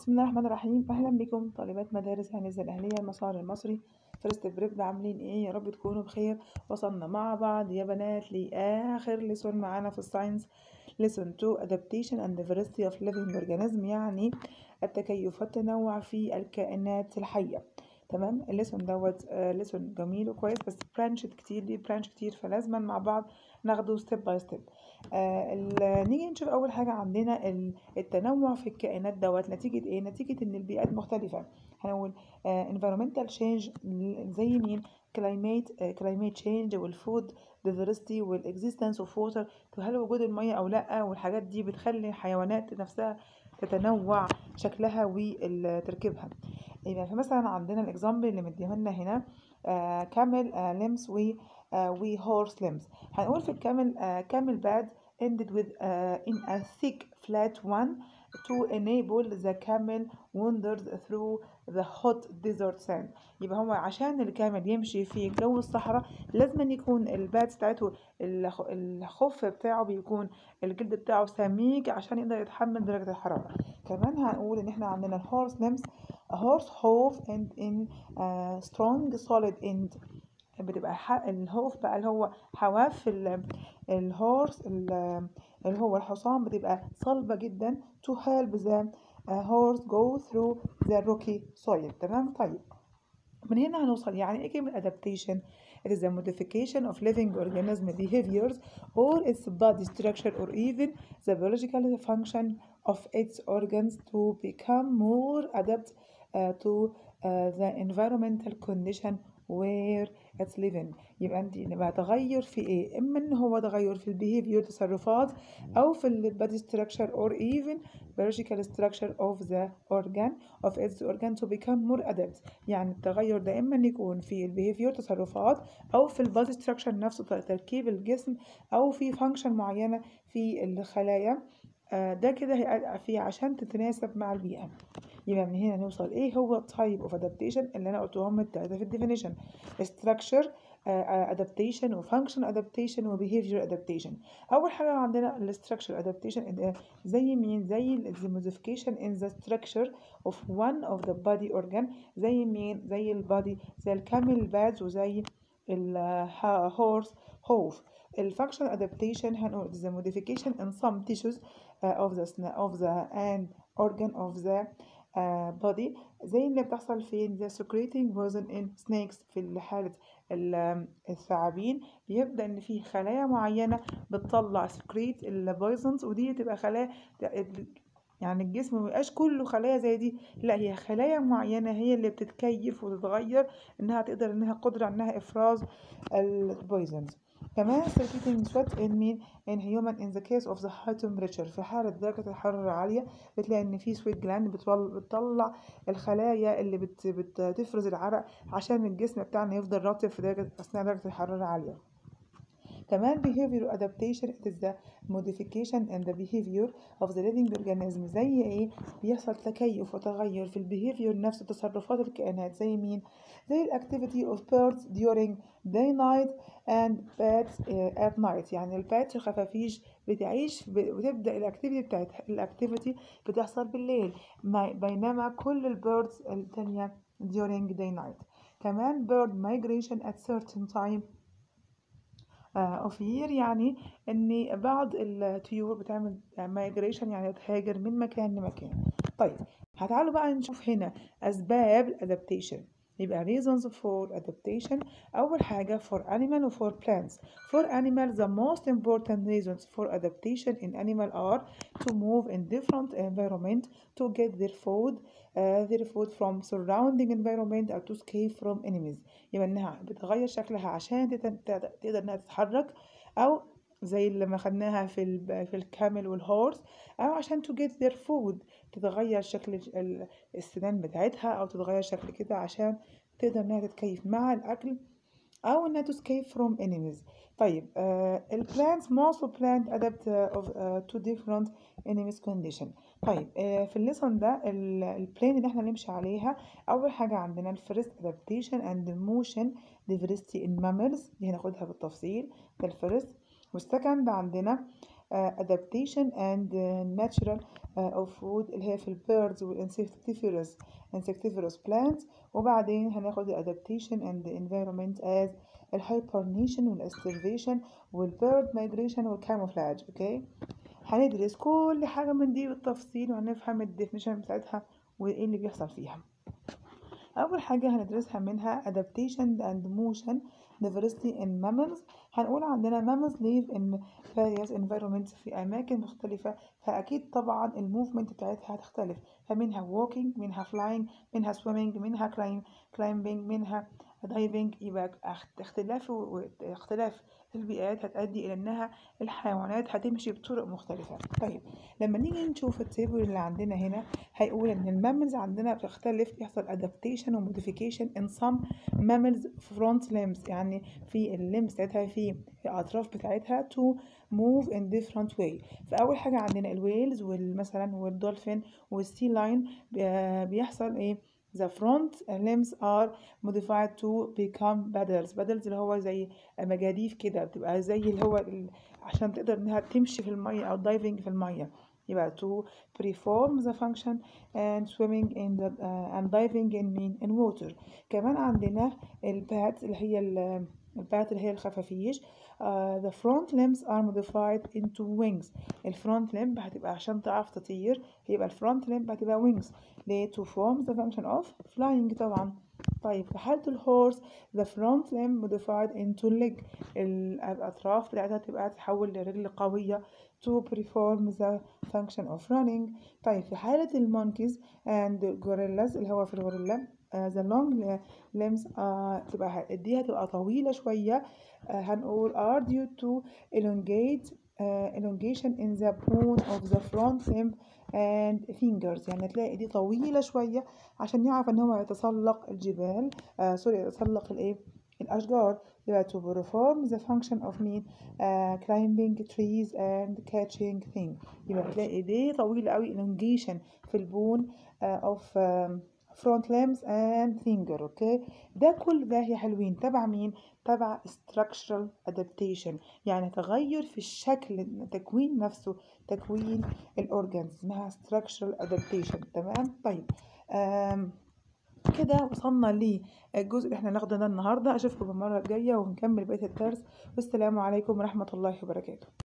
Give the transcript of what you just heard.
بسم الله الرحمن الرحيم اهلا بكم طالبات مدارس هندسه الاهليه المسار المصري فيرست بريب عاملين ايه يا رب تكونوا بخير وصلنا مع بعض يا بنات لاخر ليسون معانا في الساينس ليسون 2 adaptation and diversity of living organism يعني التكيف والتنوع في الكائنات الحيه تمام الليسون دوت آه ليسون جميل وكويس بس برانشت كتير ليه برانش كتير فلازما مع بعض ناخده ستيب باي ستيب نيجي نشوف اول حاجه عندنا التنوع في الكائنات دوت نتيجه ايه نتيجه ان البيئات مختلفه هنقول آه environmental change زي مين climate آه climate change والفود diversity والاكزيستنس اوف ووتر هل وجود الميه او لا والحاجات دي بتخلي الحيوانات نفسها تتنوع شكلها وتركيبها يبقى فمثلا عندنا الاكزامبل اللي مديه لنا هنا آه كامل آه لمس و آه وهورس لمس هنقول في الكامل آه كامل باد ended with uh, in a thick flat one to enable the camel wanders through the hot desert sand يبقى هو عشان الكامل يمشي في جو الصحراء لازم يكون الباد بتاعته الخف بتاعه بيكون الجلد بتاعه سميك عشان يقدر يتحمل درجة الحرارة كمان هنقول ان احنا عندنا الهورس لمس a horse hoof and in a strong solid end بتبقى الهوف بقى اللي هو حواف الهورس اللي هو الحصان بتبقى صلبة جدا to help the horse go through the rocky soil تمام طيب من هنا هنوصل يعني ايه كلمة adaptation it is a modification of living organism behaviors or its body structure or even the biological function of its organs to become more adapt uh, to uh, the environmental condition where it's living يبقى انت يبقى تغير في ايه اما ان هو تغير في البيهيفير تصرفات او في البادي structure or even biological structure of the organ of its organ to become more adapt يعني التغير ده اما ان يكون في البيهيفير تصرفات او في البادي structure نفسه تركيب الجسم او في فانكشن معينه في الخلايا ده كده في عشان تتناسب مع البيئة يبقى من هنا نوصل ايه هو type of adaptation اللي انا قلتهم التلاتة في الديفينيشن structure uh, adaptation و function adaptation و behavior adaptation اول حاجة عندنا ال structure adaptation زي مين زي the modification in the structure of one of the body organ زي مين زي البادي زي الكامل بادز وزي الهورس هوف الفانكشن adaptation هنقول the modification in some tissues uh, of the of the and organ of the uh, body زي اللي بتحصل في the secreting poison in snakes في حالة الثعابين بيبدأ إن في خلايا معينة بتطلع سكريت البويزنز ودي تبقى خلايا يعني الجسم مبيبقاش كله خلايا زي دي لا هي خلايا معينة هي اللي بتتكيف وتتغير إنها تقدر إنها قدرة إنها إفراز البويزنز كمان circulating sweat in mean in human in the case of the high temperature في حالة درجة الحرارة العالية بتلاقي إن في sweat gland بتطلع الخلايا اللي بت بتفرز العرق عشان الجسم بتاعنا يفضل رطب في درجة أثناء درجة الحرارة العالية كمان behavior adaptation it is the modification and the behavior of the living organism زي ايه بيحصل تكيف وتغير في البيهيفير نفس تصرفات الكائنات زي مين زي الاكتيفيتي of birds during day night and bats at night يعني الباتس الخفافيش بتعيش وتبدا الاكتيفيتي بتاعتها الاكتيفيتي بتحصل بالليل بينما كل البيردز التانية during day night كمان bird migration at certain time اوف يير يعني ان بعض الطيور بتعمل مايجريشن يعني تهاجر من مكان لمكان طيب هتعالوا بقى نشوف هنا اسباب الادابتيشن يبقى reasons for adaptation أول حاجة for animal و for plants for animal the most important reasons for adaptation in animal are to move in different environment to get their food uh, their food from surrounding environment or to escape from enemies يبقى إنها بتغير شكلها عشان تقدر إنها تتحرك أو زي اللي ما خدناها في ال في الكامل والهورس او عشان to get their food تتغير شكل السنان بتاعتها او تتغير شكل كده عشان تقدر انها تتكيف مع الاكل او انها to escape from enemies طيب آه ال plants most plant adapt uh, of, uh, to different enemies condition طيب آه في الليسون ده البلان اللي احنا نمشي عليها اول حاجه عندنا الفيرست adaptation and motion diversity in mammals دي هناخدها بالتفصيل ده الفيرست والسكند عندنا adaptation and natural of food اللي هي في البيردز والانسكتيفيروس insectivorous plants وبعدين هناخد ال adaptation and the environment as الهايبرنيشن والاسترفيشن والبيرد مايجريشن والكاموفلاج اوكي هندرس كل حاجة من دي بالتفصيل وهنفهم الديفينيشن بتاعتها وايه اللي بيحصل فيها أول حاجة هندرسها منها adaptation and motion diversity in mammals هنقول عندنا mammals live in various environments في أماكن مختلفة فأكيد طبعا الموفمنت بتاعتها هتختلف فمنها walking منها flying منها swimming منها climb climbing منها diving يبقى اختلاف اختلاف البيئات هتؤدي إلى إنها الحيوانات هتمشي بطرق مختلفة طيب لما نيجي نشوف التيبل اللي عندنا هنا هيقول إن الماملز عندنا بتختلف يحصل adaptation و modification in some mammals front limbs يعني في الليمز بتاعتها في الأطراف بتاعتها to move in different way فأول حاجة عندنا الويلز والمثلا والدولفين والسي لاين بيحصل إيه The front limbs are modified to become paddles paddles اللي هو زي مجاديف كده بتبقى زي اللي هو عشان تقدر انها تمشي في المية او دايفنج في المية يبقى to perform the function and swimming in the uh, and diving in mean in water كمان عندنا البات اللي هي البات اللي هي الخفافيش uh, the front limbs are modified into wings الفرونت limb هتبقى عشان تعرف تطير هيبقى الفرونت limb هتبقى wings ليه to form the function of flying طبعا طيب في حالة الهورس the front limb modified into leg الأطراف بتاعتها تبقى تتحول لرجل قوية to perform the function of running طيب في حالة المونكيز and gorillas اللي هو في الغوريلا uh, the long limbs uh, تبقى دي هتبقى طويلة شوية uh, هنقول are due to elongate uh, elongation in the bone of the front limb and fingers يعني تلاقي دي طويلة شوية عشان يعرف ان هو يتسلق الجبال آه سوري يتسلق الايه الاشجار يبقى to perform the function of mean uh, climbing trees and catching things يبقى تلاقي ايديه طويلة قوي elongation في البون uh, of um, front limbs and finger اوكي ده كل ده يا حلوين تبع مين تبع structural adaptation يعني تغير في الشكل تكوين نفسه تكوين الاورجانز اسمها structural adaptation تمام طيب كده وصلنا للجزء اللي احنا ناخده ده النهارده اشوفكم المره الجايه ونكمل بقيه الدرس والسلام عليكم ورحمه الله وبركاته